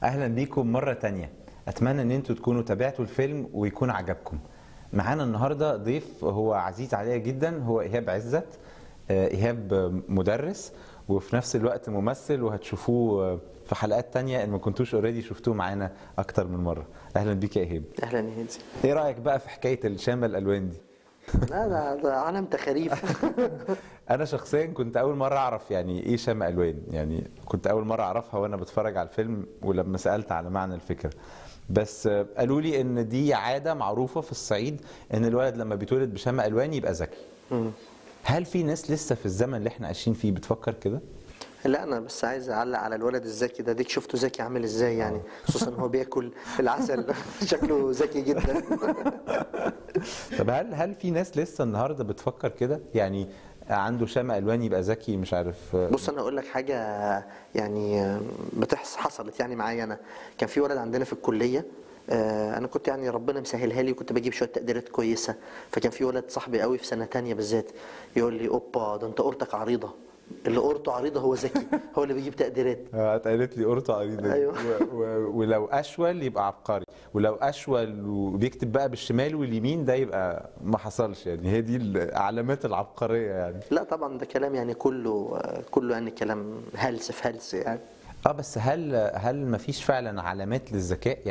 اهلا بيكم مره تانية اتمنى ان انتوا تكونوا تابعتوا الفيلم ويكون عجبكم معانا النهارده ضيف هو عزيز عليا جدا هو ايهاب عزت آه، ايهاب مدرس وفي نفس الوقت ممثل وهتشوفوه في حلقات تانية ان ما كنتوش اوريدي شفتوه معانا اكتر من مره اهلا بيك يا ايهاب اهلا يا هندي ايه رايك بقى في حكايه الشامه الالوان دي لا ده, ده عالم تخاريف انا شخصيا كنت اول مره اعرف يعني ايه شمع الوان يعني كنت اول مره اعرفها وانا بتفرج على الفيلم ولما سالت على معنى الفكره بس آه، قالوا لي ان دي عاده معروفه في الصعيد ان الولد لما بيتولد بشمع الوان يبقى ذكي مم. هل في ناس لسه في الزمن اللي احنا عايشين فيه بتفكر كده لا انا بس عايز اعلق على الولد الذكي ده ديك شفته ذكي عامل ازاي يعني خصوصا هو بياكل العسل شكله ذكي جدا طب هل هل في ناس لسه النهارده بتفكر كده يعني عنده شمع الوان يبقى ذكي مش عارف آه، بص انا اقول لك حاجه يعني بتحصل حصلت يعني معايا انا كان في ولد عندنا في الكليه آه، انا كنت يعني ربنا مسهلها لي وكنت بجيب شويه تقديرات كويسه فكان في ولد صاحبي قوي في سنه تانية بالذات يقول لي اوبا ده انت قورتك عريضه اللي قورته عريضه هو ذكي هو اللي بيجيب تقديرات اه اتقالت لي قرطة عريضة أيوة. و... و... ولو اشول يبقى عبقري ولو اشول وبيكتب بقى بالشمال واليمين ده يبقى ما حصلش يعني هي دي العلامات العبقرية يعني لا طبعا ده كلام يعني كله كله يعني كلام هلس في هلس يعني اه بس هل هل ما فيش فعلا علامات للذكاء